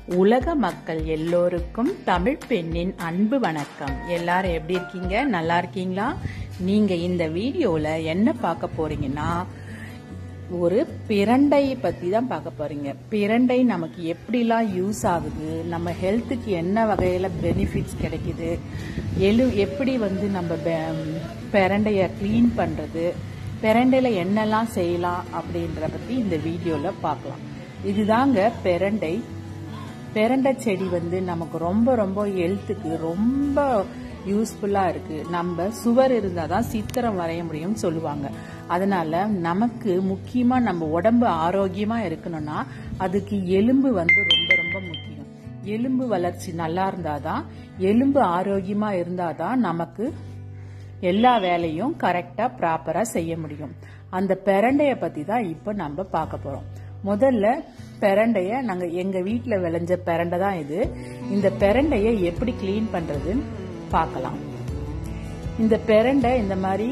உலக மக்கள் எல்லோருக்கும் தமிழ் பெண்ணின் அன்பு வணக்கம் எல்லாரும் எப்படி இருக்கீங்க நல்லா இருக்கீங்களா நீங்க இந்த வீடியோல என்ன பார்க்க போறீங்கன்னா ஒரு பிரண்டை பத்தி தான் பார்க்க போறீங்க பிரண்டை நமக்கு எப்படிலாம் யூஸ் ஆகுது நம்ம ஹெல்த்துக்கு என்ன வகையில பெனிஃபிட்ஸ் கிடைக்குது எழு எப்படி வந்து நம்ம பெ- பிரண்டைய க்ளீன் பண்றது பிரண்டையில என்னெல்லாம் செய்யலாம் அப்படின்ற பத்தி இந்த வீடியோல பார்க்கலாம் இதுதாங்க பிரண்டை பிரண்டை செடி வந்து நமக்கு ரொம்ப ரொம்ப ஹெல்த்துக்கு ரொம்ப யூஸ்ஃபுல்லா இருக்கு நம்ம சுவர் இருந்தாதான் சித்திரம் வரைய முடியும்னு சொல்லுவாங்க அதனால நமக்கு முக்கியமா நம்ம உடம்பு ஆரோக்கியமா இருக்கணும்னா அதுக்கு எலும்பு வந்து ரொம்ப ரொம்ப முக்கியம் எலும்பு வளர்ச்சி நல்லா இருந்தாதான் எலும்பு ஆரோக்கியமா இருந்தாதான் நமக்கு எல்லா வேலையும் கரெக்டா ப்ராப்பரா செய்ய முடியும் அந்த பிரண்டைய பத்தி தான் இப்போ நம்ம பார்க்க போறோம் முதல்ல பிரண்டைய நாங்க எங்க வீட்ல விளைஞ்ச பிரண்டை தான் இது இந்த பிரண்டைய எப்படி க்ளீன் பண்றதுன்னு பார்க்கலாம் இந்த பிரண்டை இந்த மாதிரி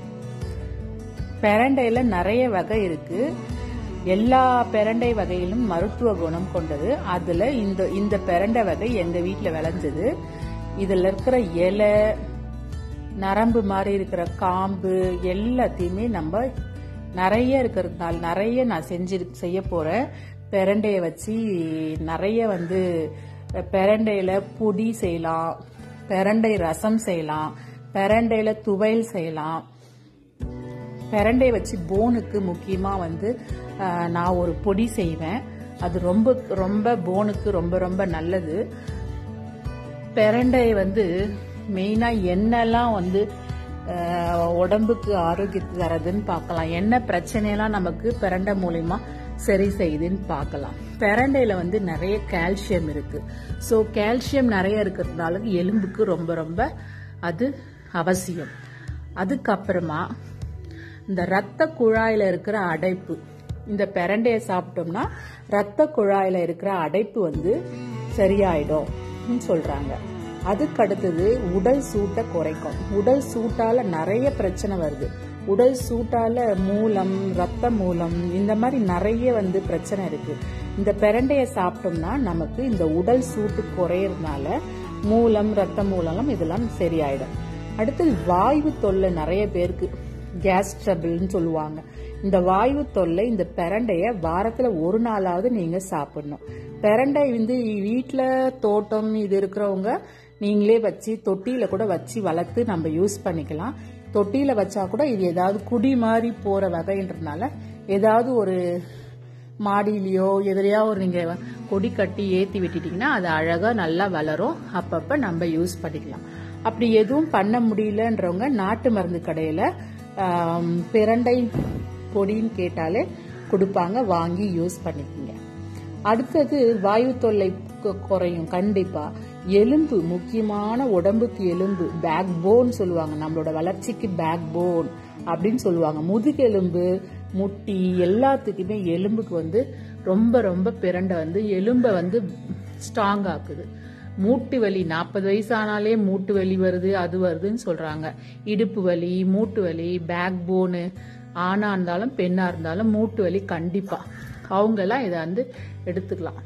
பிரண்டையில நிறைய வகை இருக்கு எல்லா பிரண்டை வகையிலும் மருத்துவ குணம் கொண்டது அதுல இந்த இந்த பிரண்டை வகை எங்க வீட்ல விளைஞ்சது இதுல இருக்கிற இலை நரம்பு மாதிரி இருக்கிற காம்பு எல்லாத்தையுமே நம்ம நிறைய இருக்கிறதுனால நிறைய நான் செஞ்சு செய்ய போறேன் பிரண்டைய வச்சு நிறைய வந்து பிரண்டையில பொடி செய்யலாம் பிரண்டை ரசம் செய்யலாம் பிரண்டையில துவையல் செய்யலாம் பிரண்டை வச்சு போனுக்கு முக்கியமா வந்து அஹ், நான் ஒரு பொடி செய்வேன் அது ரொம்ப ரொம்ப போனுக்கு ரொம்ப ரொம்ப நல்லது பிரண்டை வந்து மெயினா என்னெல்லாம் வந்து அஹ், உடம்புக்கு ஆரோக்கியத்தை தரதுன்னு பார்க்கலாம் என்ன பிரச்சனையெல்லாம் நமக்கு பிரண்டை மூலியமா சரி செய்யுதுன்னு பார்க்கலாம் பிரண்டையில வந்து நிறைய கால்சியம் இருக்கு ஸோ கால்சியம் நிறைய இருக்கிறதுனால எலும்புக்கு ரொம்ப ரொம்ப அது அவசியம் அதுக்கப்புறமா இந்த ரத்த குழாயில இருக்கிற அடைப்பு இந்த பிரண்டைய சாப்பிட்டோம்னா ரத்த குழாயில இருக்கிற அடைப்பு வந்து சரியாயிடும் சொல்றாங்க அதுக்கு அடுத்தது உடல் சூட்டை குறைக்கும் உடல் சூட்டால நிறைய பிரச்சனை வருது உடல் சூட்டால மூலம் ரத்த மூலம் இந்த மாதிரி நிறைய வந்து பிரச்சனை இருக்கு இந்த பிரண்டைய சாப்பிட்டோம்னா நமக்கு இந்த உடல் சூட்டு குறையறதுனால மூலம் ரத்த மூலம் இதெல்லாம் சரியாயிடும் அடுத்தது வாயு தொல்லை நிறைய பேருக்கு கேஸ் ட்ரபிள்னு சொல்லுவாங்க இந்த வாயு தொல்லை இந்த பிரண்டைய வாரத்துல ஒரு நாளாவது நீங்க சாப்பிடணும் பிரண்டை வந்து வீட்ல தோட்டம் இது இருக்கிறவங்க நீங்களே வச்சு தொட்டியில கூட வச்சு வளர்த்து நம்ம யூஸ் பண்ணிக்கலாம் தொட்டியில வச்சா கூட இது ஏதாவது குடி மாதிரி போற வகைன்றதுனால ஏதாவது ஒரு மாடியிலயோ எதிரையா ஒரு நீங்க கொடி கட்டி ஏத்தி விட்டுட்டீங்கன்னா அது அழகா நல்லா வளரும் அப்பப்ப நம்ம யூஸ் பண்ணிக்கலாம் அப்படி எதுவும் பண்ண முடியலன்றவங்க நாட்டு மருந்து கடையில ஆம், பிரண்டை பொடின்னு கேட்டாலே கொடுப்பாங்க வாங்கி யூஸ் பண்ணிக்கோங்க அடுத்தது வாயு தொல்லை கு- குறையும் கண்டிப்பா எலும்பு முக்கியமான உடம்புக்கு எலும்பு பேக் போன் சொல்லுவாங்க நம்மளோட வளர்ச்சிக்கு பேக் போன் அப்படின்னு சொல்லுவாங்க முதுகெலும்பு முட்டி எல்லாத்துக்குமே எலும்புக்கு வந்து ரொம்ப ரொம்ப பிரண்டை வந்து எலும்பை வந்து ஸ்ட்ராங் ஆக்குது மூட்டு வலி நாற்பது வயசானாலே மூட்டு வலி வருது அது வருதுன்னு சொல்றாங்க இடுப்பு வலி மூட்டு வலி பேக் போனு ஆணா இருந்தாலும் பெண்ணா இருந்தாலும் மூட்டு வலி கண்டிப்பா அவங்க எல்லாம் இதை வந்து எடுத்துக்கலாம்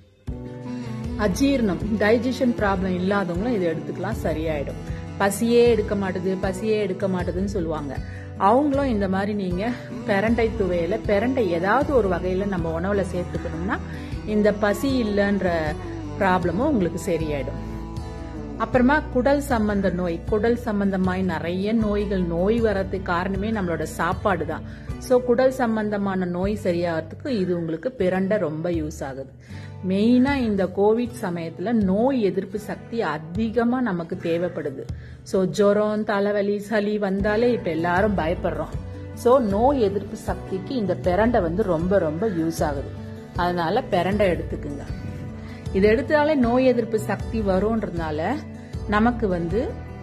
அஜீரணம் டைஜஷன் ப்ராப்ளம் இல்லாதவங்களும் இதை எடுத்துக்கலாம் சரியாயிடும் பசியே எடுக்க மாட்டுது பசியே எடுக்க மாட்டுதுன்னு சொல்லுவாங்க அவங்களும் இந்த மாதிரி நீங்க பிரண்டை துவையில பிரண்டை ஏதாவது ஒரு வகையில நம்ம உணவுல சேர்த்துக்கணும்னா இந்த பசி இல்லைன்ற ப்ராப்ளமும் உங்களுக்கு சரியாயிடும் அப்புறமா குடல் சம்பந்த நோய் குடல் சம்பந்தமாய் நிறைய நோய்கள் நோய் வர்றதுக்கு காரணமே நம்மளோட சாப்பாடு தான் ஸோ குடல் சம்பந்தமான நோய் சரியாகிறதுக்கு இது உங்களுக்கு பிரண்டை ரொம்ப யூஸ் ஆகுது மெயினா இந்த கோவிட் சமயத்துல நோய் எதிர்ப்பு சக்தி அதிகமா நமக்கு தேவைப்படுது ஸோ ஜுரம் தலைவலி சளி வந்தாலே இப்ப எல்லாரும் பயப்படுறோம் ஸோ நோய் எதிர்ப்பு சக்திக்கு இந்த பிரண்டை வந்து ரொம்ப ரொம்ப யூஸ் ஆகுது அதனால பிரண்டை எடுத்துக்குங்க இது எடுத்தாலே நோய் எதிர்ப்பு சக்தி வரும்ன்றதுனால நமக்கு வந்து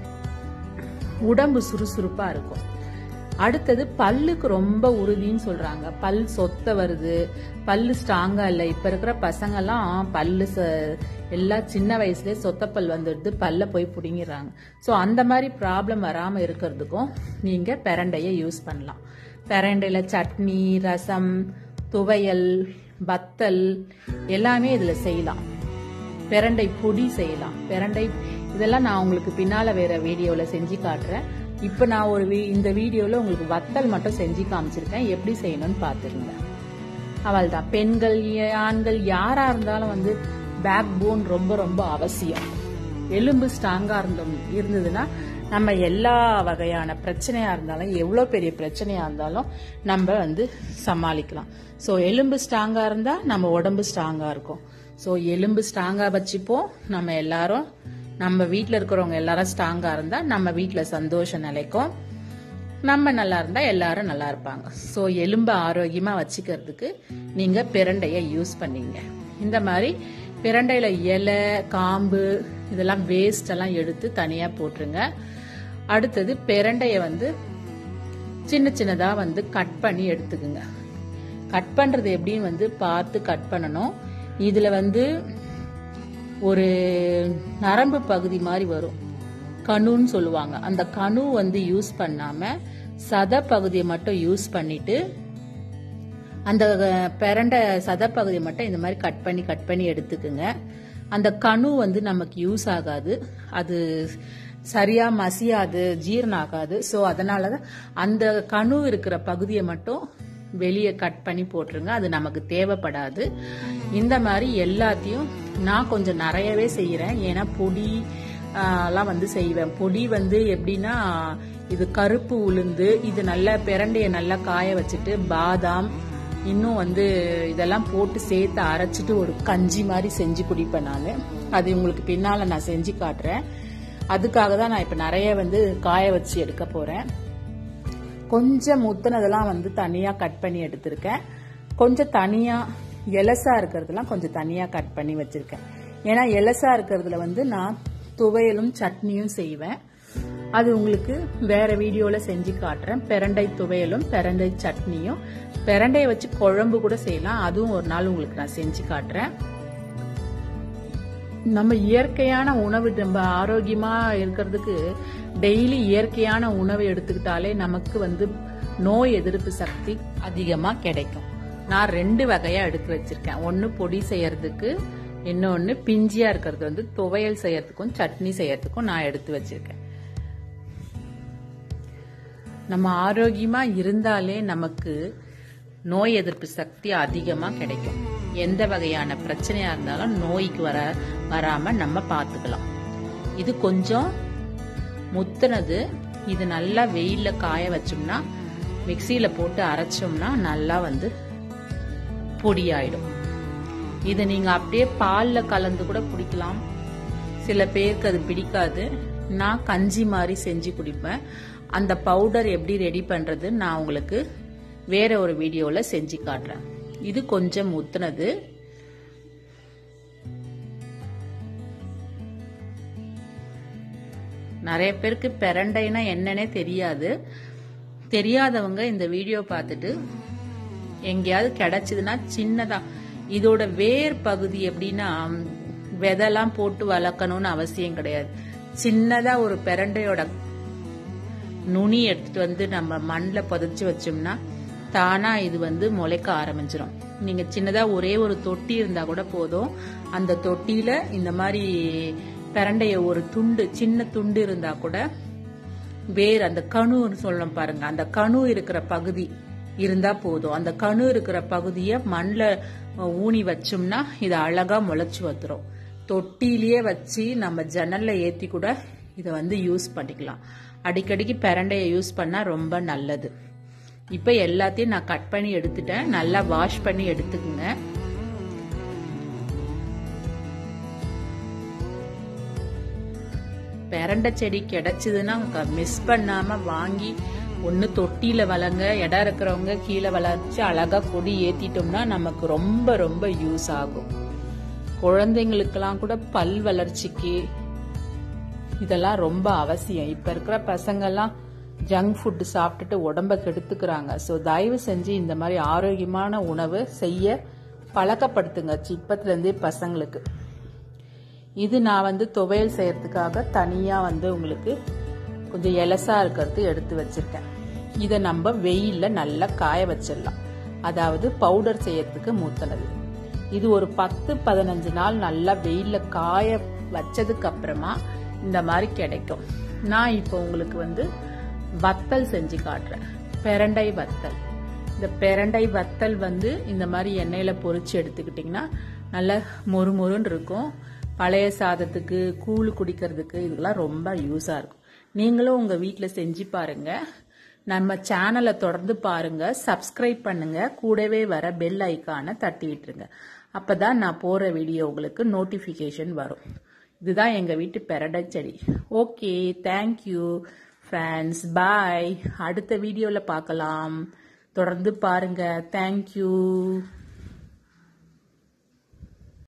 உடம்பு சுறுசுறுப்பா இருக்கும் அடுத்தது பல்லுக்கு ரொம்ப உறுதின்னு சொல்றாங்க பல் சொத்த வருது பல்லு ஸ்ட்ராங்கா இல்ல இப்ப இருக்கிற பசங்க எல்லாம் பல்லு ச- எல்லாம் சின்ன வயசுலயே சொத்த பல் வந்துடுது பல்ல போய் புடுங்கிடுறாங்க சோ அந்த மாதிரி ப்ராப்ளம் வராம இருக்கிறதுக்கும் நீங்க பிரண்டைய யூஸ் பண்ணலாம் பிரண்டையில சட்னி ரசம் துவையல் வத்தல் எல்லாமே இதுல செய்யலாம் பிரண்டை பொடி செய்யலாம் பிரண்டை இதெல்லாம் நான் உங்களுக்கு பின்னால வேற வீடியோல செஞ்சு காட்டுறேன் இப்ப நான் ஒரு வீ- இந்த வீடியோல உங்களுக்கு வத்தல் மட்டும் செஞ்சு காமிச்சிருக்கேன் எப்படி செய்யணும்னு பாத்துருங்க அவள் தான் பெண்கள் ஏ- ஆண்கள் யாரா இருந்தாலும் வந்து பேக் போன் ரொம்ப ரொம்ப அவசியம் எலும்பு ஸ்ட்ராங்கா இருந்தோம் இருந்ததுன்னா நம்ம எல்லா வகையான பிரச்சனையா இருந்தாலும் எவ்வளோ பெரிய பிரச்சனையா இருந்தாலும் நம்ம வந்து சமாளிக்கலாம் ஸோ எலும்பு ஸ்ட்ராங்கா இருந்தா நம்ம உடம்பு ஸ்ட்ராங்கா இருக்கும் ஸோ எலும்பு ஸ்ட்ராங்கா வச்சுப்போம் நம்ம எல்லாரும் நம்ம வீட்டில் இருக்கிறவங்க எல்லாரும் ஸ்ட்ராங்கா இருந்தா நம்ம வீட்டில் சந்தோஷம் நிலைக்கும் நம்ம நல்லா இருந்தா எல்லாரும் நல்லா இருப்பாங்க ஸோ எலும்பை ஆரோக்கியமா வச்சுக்கிறதுக்கு நீங்க பிரண்டைய யூஸ் பண்ணீங்க இந்த மாதிரி பிரண்டையில இலை காம்பு இதெல்லாம் வேஸ்ட் எல்லாம் எடுத்து தனியா போட்டுருங்க அடுத்தது பிரண்டைய வந்து சின்ன சின்னதா வந்து கட் பண்ணி எடுத்துக்குங்க கட் பண்றது எப்படின்னு வந்து பார்த்து கட் பண்ணணும் இதுல வந்து ஒரு நரம்பு பகுதி மாதிரி வரும் கணுன்னு சொல்லுவாங்க அந்த கணு வந்து யூஸ் பண்ணாம சத பகுதியை மட்டும் யூஸ் பண்ணிட்டு அந்த அஹ், பிரண்டை சத பகுதியை மட்டும் இந்த மாதிரி கட் பண்ணி கட் பண்ணி எடுத்துக்குங்க அந்த கணு வந்து நமக்கு யூஸ் ஆகாது அது சரியா மசியாது ஜீரணம் ஆகாது ஸோ அதனால தான் அந்த கணு இருக்கிற பகுதியை மட்டும் வெளியே கட் பண்ணி போட்டுருங்க அது நமக்கு தேவைப்படாது இந்த மாதிரி எல்லாத்தையும் நான் கொஞ்சம் நிறையவே செய்கிறேன் ஏன்னா பொடி ஆஹ், எல்லாம் வந்து செய்வேன் பொடி வந்து எப்படின்னா இது கருப்பு உளுந்து இது நல்லா பிரண்டைய நல்லா காய வச்சுட்டு பாதாம் இன்னும் வந்து இதெல்லாம் போட்டு சேர்த்து அரைச்சிட்டு ஒரு கஞ்சி மாதிரி செஞ்சு குடிப்பேன் நான் அது உங்களுக்கு பின்னால நான் செஞ்சு காட்டுறேன் அதுக்காக தான் நான் இப்ப நிறைய வந்து காய வச்சு எடுக்க போறேன் கொஞ்சம் முத்துனதெல்லாம் வந்து தனியா கட் பண்ணி எடுத்திருக்கேன் கொஞ்சம் தனியா எலசா இருக்கிறதுலாம் கொஞ்சம் தனியா கட் பண்ணி வச்சிருக்கேன் ஏன்னா எலசா இருக்கிறதுல வந்து நான் துவையலும் சட்னியும் செய்வேன் அது உங்களுக்கு வேற வீடியோல செஞ்சு காட்டுறேன் பிரண்டை துவையலும் பிரண்டை சட்னியும் பிரண்டையை வச்சு குழம்பு கூட செய்யலாம் அதுவும் ஒரு நாள் உங்களுக்கு நான் செஞ்சு காட்டுறேன் நம்ம இயற்கையான உணவு நம்ம ஆரோக்கியமா இருக்கிறதுக்கு டெய்லி இயற்கையான உணவு எடுத்துக்கிட்டாலே நமக்கு வந்து நோய் எதிர்ப்பு சக்தி அதிகமா கிடைக்கும் நான் ரெண்டு வகையா எடுத்து வச்சிருக்கேன் ஒன்னு பொடி செய்யறதுக்கு இன்னொன்னு பிஞ்சியா இருக்கிறது வந்து துவையல் செய்யறதுக்கும் சட்னி செய்யறதுக்கும் நான் எடுத்து வச்சிருக்கேன் நம்ம ஆரோக்கியமா இருந்தாலே நமக்கு நோய் எதிர்ப்பு சக்தி அதிகமா கிடைக்கும் எந்த வகையான பிரச்சனையா இருந்தாலும் நோய்க்கு வர வராம நம்ம பார்த்துக்கலாம் இது கொஞ்சம் முத்துனது இது நல்லா வெயில்ல காய வச்சோம்னா மிக்சியில போட்டு அரைச்சோம்னா நல்லா வந்து பொடியாயிடும் இது நீங்க அப்படியே பால்ல கலந்து கூட குடிக்கலாம் சில பேருக்கு அது பிடிக்காது நான் கஞ்சி மாதிரி செஞ்சு குடிப்பேன் அந்த பவுடர் எப்படி ரெடி பண்றது நான் உங்களுக்கு வேற ஒரு வீடியோல செஞ்சு காட்டுறேன் இது கொஞ்சம் முத்துனது நிறைய பேருக்கு பிரண்டைனா என்னன்னே தெரியாது தெரியாதவங்க இந்த வீடியோ பார்த்துட்டு எங்கேயாவது கிடைச்சதுன்னா சின்னதா இதோட வேர் பகுதி எப்படின்னா விதைலாம் போட்டு வளர்க்கணும்னு அவசியம் கிடையாது சின்னதா ஒரு பிரண்டையோட நுனி எடுத்துட்டு வந்து நம்ம மண்ணில் புதைச்சு வச்சோம்னா தானா இது வந்து முளைக்க ஆரம்பிச்சிடும் நீங்க சின்னதா ஒரே ஒரு தொட்டி இருந்தா கூட போதும் அந்த தொட்டியில இந்த மாதிரி பிரண்டைய ஒரு துண்டு சின்ன துண்டு இருந்தா கூட வேர் அந்த கணுன்னு சொல்லணும் பாருங்க அந்த கணு இருக்கிற பகுதி இருந்தா போதும் அந்த கணு இருக்கிற பகுதியை மண்ணில் ஊனி வச்சோம்னா இது அழகா முளைச்சு வந்துடும் தொட்டிலேயே வச்சு நம்ம ஜன்னல்ல ஏத்தி கூட இதை வந்து யூஸ் பண்ணிக்கலாம் அடிக்கடிக்கு பிரண்டையை யூஸ் பண்ணா ரொம்ப நல்லது இப்போ எல்லாத்தையும் நான் கட் பண்ணி எடுத்துட்டேன் நல்லா வாஷ் பண்ணி எடுத்துக்குங்க பிரண்டை செடி கிடைச்சதுன்னா மிஸ் பண்ணாம வாங்கி ஒன்று தொட்டியில வளங்க இடம் இருக்கிறவங்க கீழே வளர்ச்சி அழகா கொடி ஏத்திட்டோம்னா நமக்கு ரொம்ப ரொம்ப யூஸ் ஆகும் குழந்தைங்களுக்கெல்லாம் கூட பல் வளர்ச்சிக்கு இதெல்லாம் ரொம்ப அவசியம் இப்ப இருக்கிற பசங்கெல்லாம் ஜங்க் ஃபுட் சாப்பிட்டுட்டு உடம்ப கெடுத்துக்கிறாங்க ஸோ தயவு செஞ்சு இந்த மாதிரி ஆரோக்கியமான உணவு செய்ய பழக்கப்படுத்துங்க இப்பத்துல இருந்தே பசங்களுக்கு இது நான் வந்து துவையல் செய்யறதுக்காக தனியா வந்து உங்களுக்கு கொஞ்சம் எலசா இருக்கிறது எடுத்து வச்சிருக்கேன் இதை நம்ம வெயில்ல நல்லா காய வச்சிடலாம் அதாவது பவுடர் செய்யறதுக்கு மூத்தனது இது ஒரு பத்து பதினஞ்சு நாள் நல்லா வெயில்ல காய வச்சதுக்கு அப்புறமா இந்த மாதிரி கிடைக்கும் நான் இப்போ உங்களுக்கு வந்து வத்தல் செஞ்சு காட்டுறேன் பெரண்டை வத்தல் இந்த பெரண்டை வத்தல் வந்து இந்த மாதிரி எண்ணெயில பொரிச்சு எடுத்துக்கிட்டிங்கன்னா நல்ல மொறு மொறுன்னு இருக்கும் பழைய சாதத்துக்கு கூழ் குடிக்கிறதுக்கு இதெல்லாம் ரொம்ப யூஸாக இருக்கும் நீங்களும் உங்கள் வீட்டில் செஞ்சு பாருங்க நம்ம சேனலை தொடர்ந்து பாருங்க சப்ஸ்கிரைப் பண்ணுங்க கூடவே வர பெல் ஐக்கானை தட்டி விட்டுருங்க அப்பதான் நான் போற வீடியோ உங்களுக்கு நோட்டிஃபிகேஷன் வரும் இதுதான் எங்க வீட்டு பெரடை செடி ஓகே தேங்க்யூ ஃப்ரெண்ட்ஸ் பாய் அடுத்த வீடியோவில் பார்க்கலாம் தொடர்ந்து பாருங்க தேங்க்யூ